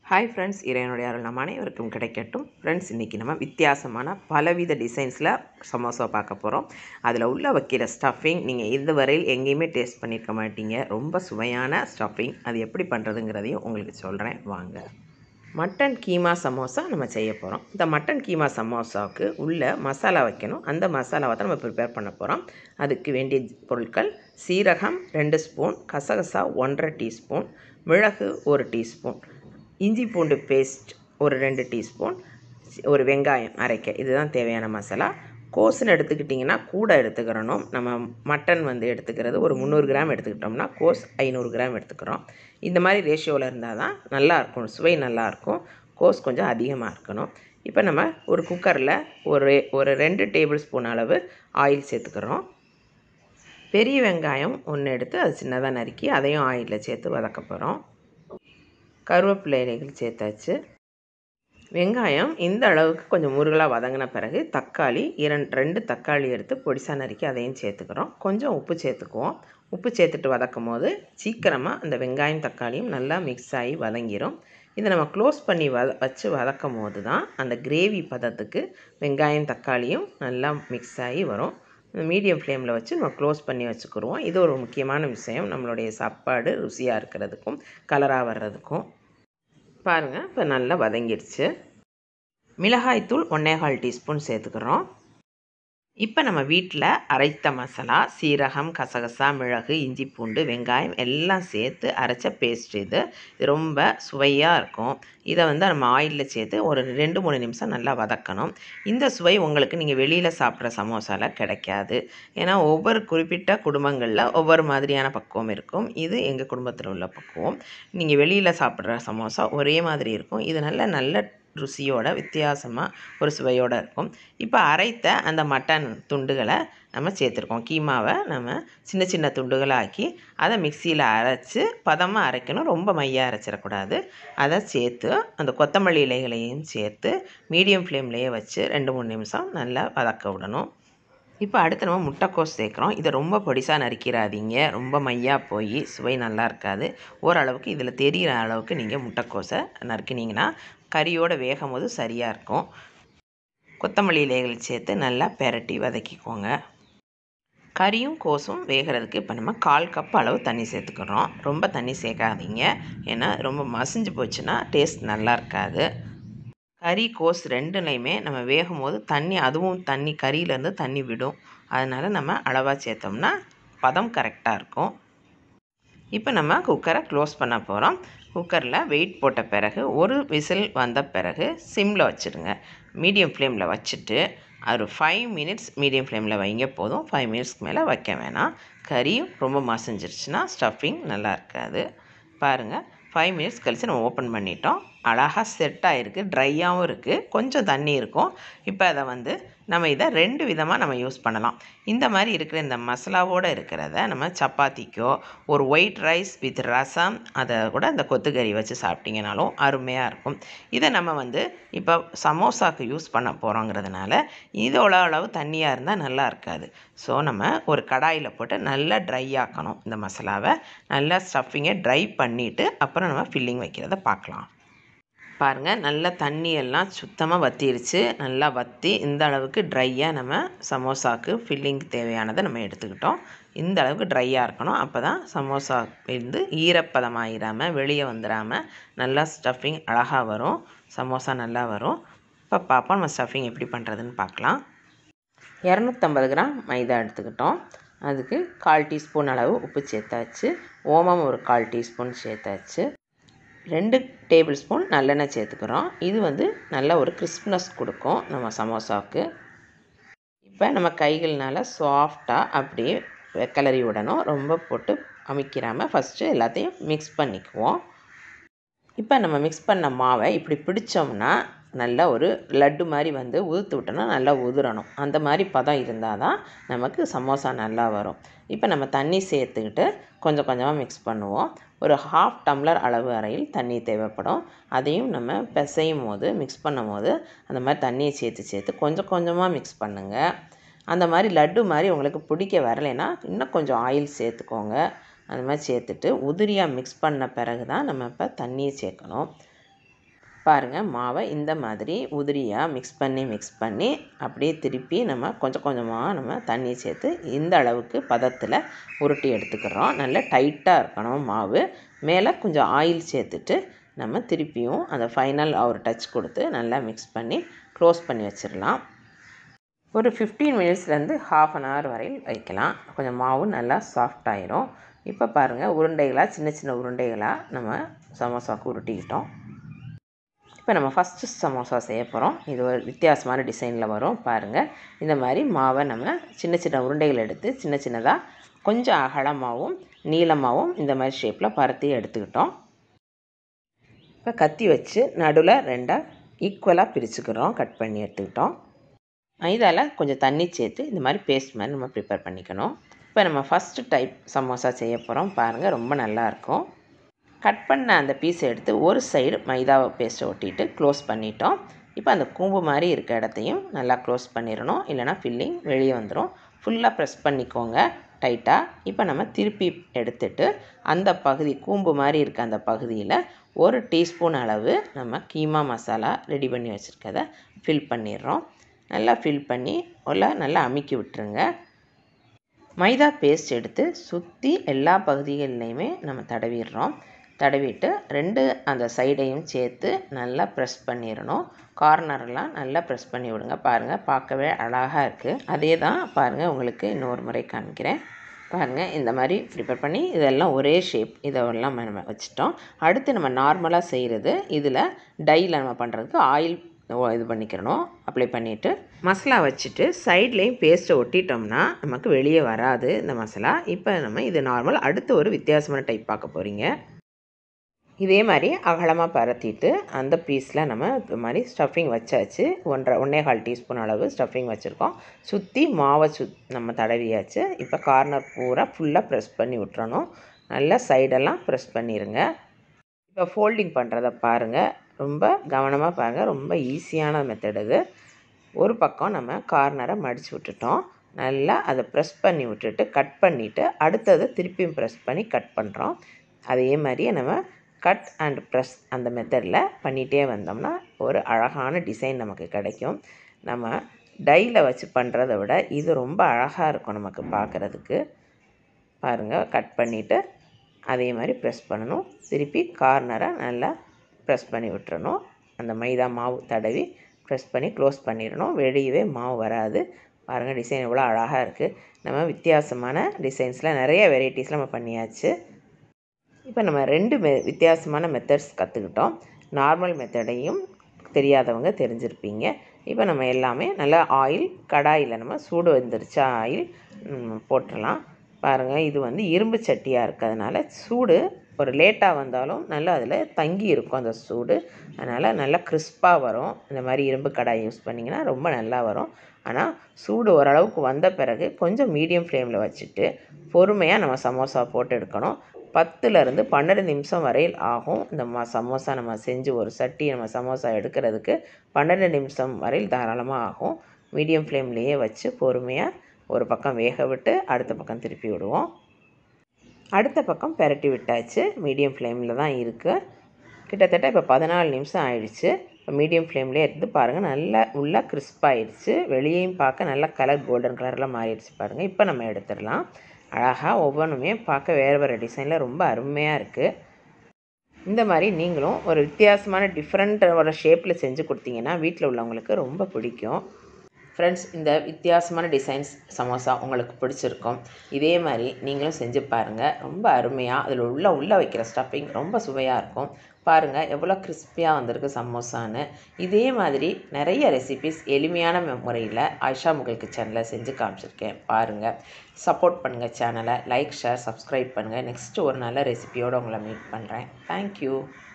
hi friends இறைவனுடைய அருள் நம் அனைவருக்கும் கிடைக்கட்டும் ஃப்ரெண்ட்ஸ் இன்றைக்கி நம்ம வித்தியாசமான பலவித டிசைன்ஸில் சமோசா பார்க்க போகிறோம் அதில் உள்ள வைக்கிற ஸ்டஃபிங் நீங்கள் இதுவரையில் எங்கேயுமே டேஸ்ட் பண்ணியிருக்க மாட்டீங்க ரொம்ப சுவையான ஸ்டஃபிங் அது எப்படி பண்ணுறதுங்கிறதையும் உங்களுக்கு சொல்கிறேன் வாங்க மட்டன் கீமா சமோசா நம்ம செய்ய போகிறோம் இந்த மட்டன் கீமா சமோசாவுக்கு உள்ள மசாலா வைக்கணும் அந்த மசாலாவை தான் நம்ம ப்ரிப்பேர் பண்ண போகிறோம் அதுக்கு வேண்டிய பொருட்கள் சீரகம் ரெண்டு ஸ்பூன் கசகசா ஒன்றரை டீஸ்பூன் மிளகு ஒரு டீஸ்பூன் இஞ்சி பூண்டு பேஸ்ட் ஒரு ரெண்டு டீஸ்பூன் ஒரு வெங்காயம் அரைக்க இதுதான் தேவையான மசாலா கோஸுன்னு எடுத்துக்கிட்டிங்கன்னா கூட எடுத்துக்கிறணும் நம்ம மட்டன் வந்து எடுத்துக்கிறது ஒரு முந்நூறு கிராம் எடுத்துக்கிட்டோம்னா கோஸ் ஐநூறு கிராம் எடுத்துக்கிறோம் இந்த மாதிரி ரேஷியோவில் இருந்தால் தான் நல்லாயிருக்கும் சுவை நல்லாயிருக்கும் கோஸ் கொஞ்சம் அதிகமாக இருக்கணும் இப்போ நம்ம ஒரு குக்கரில் ஒரு ஒரு ரெண்டு டேபிள் ஸ்பூன் அளவு ஆயில் சேர்த்துக்கிறோம் பெரிய வெங்காயம் ஒன்று எடுத்து அது சின்னதாக நறுக்கி அதையும் ஆயிலில் சேர்த்து வதக்க போகிறோம் கருவேப்பிலை இலைகள் சேர்த்தாச்சு வெங்காயம் இந்த அளவுக்கு கொஞ்சம் முருகலாக வதங்கின பிறகு தக்காளி இரண்டு ரெண்டு தக்காளி எடுத்து பொடிசாக நறுக்கி அதையும் சேர்த்துக்கிறோம் கொஞ்சம் உப்பு சேர்த்துக்குவோம் உப்பு சேர்த்துட்டு வதக்கும் போது சீக்கிரமாக அந்த வெங்காயம் தக்காளியும் நல்லா மிக்ஸ் ஆகி வதங்கிடும் இதை நம்ம க்ளோஸ் பண்ணி வத வச்சு வதக்கும் போது தான் அந்த கிரேவி பதத்துக்கு வெங்காயம் தக்காளியும் நல்லா மிக்ஸ் ஆகி வரும் மீடியம் ஃப்ளேமில் வச்சு நம்ம க்ளோஸ் பண்ணி வச்சுக்கிடுவோம் இது ஒரு முக்கியமான விஷயம் நம்மளுடைய சாப்பாடு ருசியாக இருக்கிறதுக்கும் கலராக வர்றதுக்கும் பாருங்கள் இப்போ நல்லா வதங்கிடுச்சு மிளகாய்த்தூள் ஒன்றேகால் டீஸ்பூன் சேர்த்துக்கிறோம் இப்போ நம்ம வீட்டில் அரைத்த மசாலா சீரகம் கசகசா மிளகு இஞ்சி பூண்டு வெங்காயம் எல்லாம் சேர்த்து அரைச்ச பேஸ்ட் இது இது ரொம்ப சுவையாக இருக்கும் இதை வந்து நம்ம ஆயிலில் சேர்த்து ஒரு ரெண்டு மூணு நிமிஷம் நல்லா வதக்கணும் இந்த சுவை உங்களுக்கு நீங்கள் வெளியில் சாப்பிட்ற சமோசாவில் கிடைக்காது ஏன்னா ஒவ்வொரு குறிப்பிட்ட குடும்பங்களில் ஒவ்வொரு மாதிரியான பக்குவம் இருக்கும் இது எங்கள் குடும்பத்தில் உள்ள பக்குவம் நீங்கள் வெளியில் சாப்பிட்ற சமோசா ஒரே மாதிரி இருக்கும் இது நல்ல நல்ல ருசியோட வித்தியாசமாக ஒரு சுவையோடு இருக்கும் இப்போ அரைத்த அந்த மட்டன் துண்டுகளை நம்ம சேர்த்துருக்கோம் கீமாவை நம்ம சின்ன சின்ன துண்டுகளாக்கி அதை மிக்சியில் அரைச்சி பதமாக அரைக்கணும் ரொம்ப மையாக அரைச்சிடக்கூடாது அதை சேர்த்து அந்த கொத்தமல்லி இலைகளையும் சேர்த்து மீடியம் ஃப்ளேம்லேயே வச்சு ரெண்டு மூணு நிமிஷம் நல்லா வதக்க விடணும் இப்போ அடுத்து நம்ம முட்டைக்கோஸ் சேர்க்குறோம் இதை ரொம்ப பொடிசாக நறுக்கிறாதீங்க ரொம்ப மையாக போய் சுவை நல்லா இருக்காது ஓரளவுக்கு இதில் தெரிகிற அளவுக்கு நீங்கள் முட்டைக்கோஸை நறுக்கினீங்கன்னா கறியோடு வேகும் போது சரியாக இருக்கும் கொத்தமல்லி இலைகள் சேர்த்து நல்லா பெரட்டி வதக்கிக்கோங்க கறியும் கோஸும் வேகிறதுக்கு இப்போ நம்ம கால் கப் அளவு தண்ணி சேர்த்துக்கிறோம் ரொம்ப தண்ணி சேர்க்காதீங்க ஏன்னா ரொம்ப மசிஞ்சு போச்சுன்னா டேஸ்ட் நல்லா இருக்காது கறி கோஸ் ரெண்டுலையுமே நம்ம வேகும் போது தண்ணி அதுவும் தண்ணி கறியிலேருந்து தண்ணி விடும் அதனால் நம்ம அளவாக சேர்த்தோம்னா பதம் கரெக்டாக இருக்கும் இப்போ நம்ம குக்கரை க்ளோஸ் பண்ண போகிறோம் குக்கரில் வெயிட் போட்ட பிறகு ஒரு விசில் வந்த பிறகு சிம்மில் வச்சுருங்க மீடியம் ஃப்ளேமில் வச்சுட்டு ஒரு ஃபைவ் மினிட்ஸ் மீடியம் ஃப்ளேமில் வைங்க போதும் ஃபைவ் மினிட்ஸ்க்கு மேலே வைக்க வேணாம் கறியும் ரொம்ப மசிஞ்சிருச்சுன்னா ஸ்டஃபிங் நல்லா இருக்காது பாருங்கள் ஃபைவ் மினிட்ஸ் கழித்து நம்ம ஓப்பன் பண்ணிட்டோம் அழகாக செட் ஆகிருக்கு ட்ரையாகவும் இருக்குது கொஞ்சம் தண்ணி இருக்கும் இப்போ அதை வந்து நம்ம இதை ரெண்டு விதமாக நம்ம யூஸ் பண்ணலாம் இந்த மாதிரி இருக்கிற இந்த மசாலாவோடு இருக்கிறத நம்ம சப்பாத்திக்கோ ஒரு ஒயிட் ரைஸ் வித் ரசம் அதை கூட இந்த கொத்துக்கறி வச்சு சாப்பிட்டிங்கனாலும் அருமையாக இருக்கும் இதை நம்ம வந்து இப்போ சமோசாவுக்கு யூஸ் பண்ண போகிறோங்கிறதுனால இதோட அளவு தண்ணியாக இருந்தால் நல்லா இருக்காது ஸோ நம்ம ஒரு கடாயில் போட்டு நல்லா ட்ரை ஆக்கணும் இந்த மசாலாவை நல்லா ஸ்டஃபிங்கை ட்ரை பண்ணிவிட்டு அப்புறம் நம்ம ஃபில்லிங் வைக்கிறத பார்க்கலாம் பாருங்கள் நல்லா தண்ணியெல்லாம் சுத்தமாக வற்றிருச்சு நல்லா வற்றி இந்த அளவுக்கு ட்ரையாக நம்ம சமோசாவுக்கு ஃபில்லிங்க்கு தேவையானதை நம்ம எடுத்துக்கிட்டோம் இந்த அளவுக்கு ட்ரையாக இருக்கணும் அப்போ தான் சமோசா வந்து ஈரப்பதமாயிராமல் வெளியே வந்துடாமல் நல்லா ஸ்டஃபிங் அழகாக வரும் சமோசா நல்லா வரும் இப்போ பார்ப்போம் நம்ம ஸ்டஃபிங் எப்படி பண்ணுறதுன்னு பார்க்கலாம் இரநூத்தம்பது கிராம் மைதா எடுத்துக்கிட்டோம் அதுக்கு கால் டீஸ்பூன் அளவு உப்பு சேர்த்தாச்சு ஓமம் ஒரு கால் டீஸ்பூன் சேர்த்தாச்சு ரெண்டு டேபிள் ஸ்பூன் நல்லெண்ணெய் சேர்த்துக்கிறோம் இது வந்து நல்ல ஒரு கிறிஸ்ப்னஸ் கொடுக்கும் நம்ம சமோசாவுக்கு இப்போ நம்ம கைகள்னால சாஃப்டாக அப்படியே கிளறி விடணும் ரொம்ப போட்டு அமைக்கிறாமல் ஃபஸ்ட்டு எல்லாத்தையும் மிக்ஸ் பண்ணிக்குவோம் இப்போ நம்ம மிக்ஸ் பண்ண மாவை இப்படி பிடிச்சோம்னா நல்லா ஒரு லட்டு மாதிரி வந்து உதுத்து விட்டோம்னா நல்லா உதுரணும் அந்த மாதிரி பதம் இருந்தால் தான் நமக்கு சமோசா நல்லா வரும் இப்போ நம்ம தண்ணி சேர்த்துக்கிட்டு கொஞ்சம் கொஞ்சமாக மிக்ஸ் பண்ணுவோம் ஒரு ஹாஃப் டம்ளர் அளவு வரையில் தண்ணி தேவைப்படும் அதையும் நம்ம பிசையும் போது மிக்ஸ் பண்ணும் போது அந்த மாதிரி தண்ணியை சேர்த்து சேர்த்து கொஞ்சம் கொஞ்சமாக மிக்ஸ் பண்ணுங்கள் அந்த மாதிரி லட்டு மாதிரி உங்களுக்கு பிடிக்க வரலைன்னா இன்னும் கொஞ்சம் ஆயில் சேர்த்துக்கோங்க அந்த மாதிரி சேர்த்துட்டு உதிரியாக மிக்ஸ் பண்ண பிறகு தான் நம்ம இப்போ தண்ணியை சேர்க்கணும் பாருங்கள் மாவை இந்த மாதிரி உதிரியாக மிக்ஸ் பண்ணி மிக்ஸ் பண்ணி அப்படியே திருப்பி நம்ம கொஞ்சம் கொஞ்சமாக நம்ம தண்ணி சேர்த்து இந்த அளவுக்கு பதத்தில் உருட்டி எடுத்துக்கிறோம் நல்ல டைட்டாக இருக்கணும் மாவு மேலே கொஞ்சம் ஆயில் சேர்த்துட்டு நம்ம திருப்பியும் அந்த ஃபைனல் ஒரு டச் கொடுத்து நல்லா மிக்ஸ் பண்ணி க்ளோஸ் பண்ணி வச்சிடலாம் ஒரு ஃபிஃப்டீன் மினிட்ஸ்லேருந்து ஹாஃப் அன் ஹவர் வரையில் வைக்கலாம் கொஞ்சம் மாவு நல்லா சாஃப்ட் ஆயிரும் இப்போ பாருங்கள் உருண்டைகளாக சின்ன சின்ன உருண்டைகளாக நம்ம சமோசாவுக்கு உருட்டிக்கிட்டோம் இப்போ நம்ம ஃபஸ்ட்டு சமோசா செய்ய போகிறோம் இது ஒரு வித்தியாசமான டிசைனில் வரும் பாருங்கள் இந்த மாதிரி மாவை நம்ம சின்ன சின்ன உருண்டைகள் எடுத்து சின்ன சின்னதாக கொஞ்சம் அகலமாகவும் நீளமாகவும் இந்த மாதிரி ஷேப்பில் பரத்தி எடுத்துக்கிட்டோம் இப்போ கத்தி வச்சு நடுவில் ரெண்டாக ஈக்குவலாக பிரிச்சுக்கிறோம் கட் பண்ணி எடுத்துக்கிட்டோம் மைதாவில் கொஞ்சம் தண்ணி சேர்த்து இந்த மாதிரி பேஸ்ட் மாதிரி நம்ம ப்ரிப்பேர் பண்ணிக்கணும் இப்போ நம்ம ஃபஸ்ட்டு டைப் சமோசா செய்ய போகிறோம் பாருங்கள் ரொம்ப நல்லாயிருக்கும் கட் பண்ண அந்த பீஸை எடுத்து ஒரு சைடு மைதாவை பேஸ்ட்டை ஒட்டிட்டு க்ளோஸ் பண்ணிட்டோம் இப்போ அந்த கூம்பு மாதிரி இருக்க இடத்தையும் நல்லா க்ளோஸ் பண்ணிடணும் இல்லைனா ஃபில்லிங் வெளியே வந்துடும் ஃபுல்லாக ப்ரெஸ் பண்ணிக்கோங்க டைட்டாக இப்போ நம்ம திருப்பி எடுத்துட்டு அந்த பகுதி கூம்பு மாதிரி இருக்க அந்த பகுதியில் ஒரு டீஸ்பூன் அளவு நம்ம கீமா மசாலா ரெடி பண்ணி வச்சுருக்கதை ஃபில் பண்ணிடுறோம் நல்லா ஃபில் பண்ணி உள்ள நல்லா அமுக்கி விட்டுருங்க மைதா பேஸ்ட் எடுத்து சுற்றி எல்லா பகுதிகள்லையுமே நம்ம தடவிடுறோம் தடவிட்டு ரெண்டு அந்த சைடையும் சேர்த்து நல்லா ப்ரெஸ் பண்ணிடணும் கார்னர்லாம் நல்லா ப்ரெஸ் பண்ணி விடுங்க பாருங்கள் பார்க்கவே அழகாக இருக்குது அதே தான் பாருங்கள் உங்களுக்கு இன்னொரு முறை காமிக்கிறேன் பாருங்கள் இந்த மாதிரி ப்ரிப்பேர் பண்ணி இதெல்லாம் ஒரே ஷேப் இதெல்லாம் நம்ம வச்சுட்டோம் அடுத்து நம்ம நார்மலாக செய்கிறது இதில் டையில் நம்ம பண்ணுறதுக்கு ஆயில் இது பண்ணிக்கிறணும் அப்ளை பண்ணிவிட்டு மசாலா வச்சுட்டு சைட்லேயும் பேஸ்ட்டை ஒட்டிட்டோம்னா நமக்கு வெளியே வராது இந்த மசாலா இப்போ நம்ம இது நார்மல் அடுத்து ஒரு வித்தியாசமான டைப் பார்க்க போகிறீங்க இதே மாதிரி அகலமாக பரத்திட்டு அந்த பீஸில் நம்ம இது மாதிரி ஸ்டஃபிங் வச்சாச்சு ஒன்றரை ஒன்றே கால் டீஸ்பூன் அளவு ஸ்டஃபிங் வச்சுருக்கோம் சுற்றி மாவை சுத் நம்ம தடவியாச்சு இப்போ கார்னர் பூரா ஃபுல்லாக ப்ரெஸ் பண்ணி விட்டுறணும் நல்லா சைடெல்லாம் ப்ரெஸ் பண்ணிடுங்க இப்போ ஃபோல்டிங் பண்ணுறத பாருங்கள் ரொம்ப கவனமாக பாருங்கள் ரொம்ப ஈஸியான மெத்தட் இது ஒரு பக்கம் நம்ம கார்னரை மடித்து விட்டுட்டோம் நல்லா அதை ப்ரெஸ் பண்ணி விட்டுட்டு கட் பண்ணிவிட்டு அடுத்ததை திருப்பியும் ப்ரெஸ் பண்ணி கட் பண்ணுறோம் அதே மாதிரியே நம்ம கட் அண்ட் ப்ரெஸ் அந்த மெத்தடில் பண்ணிகிட்டே வந்தோம்னா ஒரு அழகான டிசைன் நமக்கு கிடைக்கும் நம்ம டையில் வச்சு பண்ணுறத விட இது ரொம்ப அழகாக இருக்கும் நமக்கு பார்க்குறதுக்கு பாருங்கள் கட் பண்ணிவிட்டு அதே மாதிரி ப்ரெஸ் பண்ணணும் திருப்பி கார்னரை நல்லா ப்ரெஸ் பண்ணி விட்டுறணும் அந்த மைதா மாவு தடவி ப்ரெஸ் பண்ணி க்ளோஸ் பண்ணிடணும் வெளியவே மாவு வராது பாருங்கள் டிசைன் எவ்வளோ அழகாக இருக்குது நம்ம வித்தியாசமான டிசைன்ஸில் நிறைய வெரைட்டிஸில் நம்ம பண்ணியாச்சு இப்போ நம்ம ரெண்டு மெ வித்தியாசமான மெத்தட்ஸ் கற்றுக்கிட்டோம் நார்மல் மெத்தடையும் தெரியாதவங்க தெரிஞ்சிருப்பீங்க இப்போ நம்ம எல்லாமே நல்லா ஆயில் கடாயில் நம்ம சூடு வந்துருச்சு ஆயில் போட்டுடலாம் பாருங்கள் இது வந்து இரும்பு சட்டியாக இருக்கிறதுனால சூடு ஒரு லேட்டாக வந்தாலும் நல்லா அதில் தங்கி இருக்கும் அந்த சூடு அதனால் நல்லா கிறிஸ்பாக வரும் இந்த மாதிரி இரும்பு கடாய் யூஸ் பண்ணிங்கன்னா ரொம்ப நல்லா வரும் ஆனால் சூடு ஓரளவுக்கு வந்த பிறகு கொஞ்சம் மீடியம் ஃப்ளேமில் வச்சுட்டு பொறுமையாக நம்ம சமோசா போட்டு எடுக்கணும் பத்துலேருந்து பன்னெண்டு நிமிஷம் வரையில் ஆகும் இந்த ம சமோசா நம்ம செஞ்சு ஒரு சட்டி நம்ம சமோசா எடுக்கிறதுக்கு பன்னெண்டு நிமிஷம் வரையில் தாராளமாக ஆகும் மீடியம் ஃப்ளேம்லேயே வச்சு பொறுமையாக ஒரு பக்கம் வேக விட்டு அடுத்த பக்கம் திருப்பி விடுவோம் அடுத்த பக்கம் பெரட்டி விட்டாச்சு மீடியம் ஃப்ளேமில் தான் இருக்குது கிட்டத்தட்ட இப்போ பதினாலு நிமிஷம் ஆயிடுச்சு இப்போ மீடியம் ஃப்ளேம்லேயே இருந்து பாருங்கள் நல்லா உள்ளே கிறிஸ்பாயிடுச்சு வெளியேயும் பார்க்க நல்லா கலர் கோல்டன் கலரில் மாறிடுச்சு பாருங்கள் இப்போ நம்ம எடுத்துடலாம் அழகாக ஒவ்வொன்றுமே பார்க்க வேறு வேறு டிசைனில் ரொம்ப அருமையாக இருக்குது இந்த மாதிரி நீங்களும் ஒரு வித்தியாசமான டிஃப்ரெண்ட் ஒரு ஷேப்பில் செஞ்சு கொடுத்தீங்கன்னா வீட்டில் உள்ளவங்களுக்கு ரொம்ப பிடிக்கும் ஃப்ரெண்ட்ஸ் இந்த வித்தியாசமான டிசைன்ஸ் சமோசா உங்களுக்கு பிடிச்சிருக்கும் இதே மாதிரி நீங்களும் செஞ்சு பாருங்கள் ரொம்ப அருமையாக அதில் உள்ள உள்ளே வைக்கிற ஸ்டஃபிங் ரொம்ப சுவையாக இருக்கும் பாருங்கள் எவ்வளோ கிறிஸ்பியாக வந்திருக்கு சமோசான்னு இதே மாதிரி நிறைய ரெசிபிஸ் எளிமையான முறையில் ஆயிஷா முகல் கிச்சனில் செஞ்சு காமிச்சிருக்கேன் பாருங்கள் சப்போர்ட் பண்ணுங்கள் சேனலை லைக் ஷேர் சப்ஸ்கிரைப் பண்ணுங்கள் நெக்ஸ்ட்டு ஒரு நல்ல ரெசிபியோடு உங்களை மீட் பண்ணுறேன் தேங்க்யூ